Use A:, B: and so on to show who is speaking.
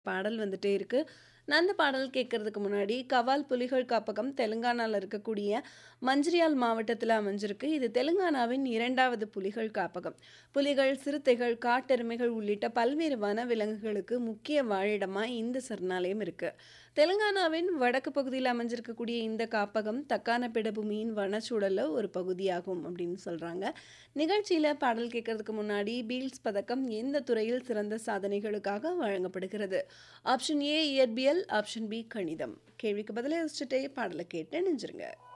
A: பாடல் வந்துட்டே இருக்கு. நான் அந்த பாடல் கேட்கறதுக்கு முன்னாடி, கவால் புலிகள் காப்பகம் தெலுங்கானால இருக்கக்கூடிய மஞ்சிரியால் மாவட்டத்தில அமைஞ்சிருக்கு. இது தெலுங்கானாவின் 2வது புலிகள் காப்பகம். புலிகள், சிறுத்தைகள், காட்டெருமைகள் உள்ளிட்ட பல்வேறு வனவிலங்குகளுக்கு முக்கிய வாழிடமா இந்த சரணாலயம் இருக்கு. தெலுங்கானாவின் வடக்கு பகுதியில அமைஞ்சிருக்கக்கூடிய இந்த காப்பகம் தக்கான பீடபூமியின் வனச்சூழல்ல ஒரு பகுதியாகும் அப்படின்னு சொல்றாங்க. நிகழ்ச்சியில பாடல் கேட்கறதுக்கு முன்னாடி பீல்ட்ஸ் பதக்கம் எந்த துறையில் சிறந்த சாதனைகளுக்காக வழங்கப்படுகிறது? ஆப்ஷன் ஏ இயற்பியல், ஆப்ஷன் பி கணிதம். கேள்விக்கு பதிலளிச்சுட்டே பாடல கேட்டு இணைஞ்சிருங்க.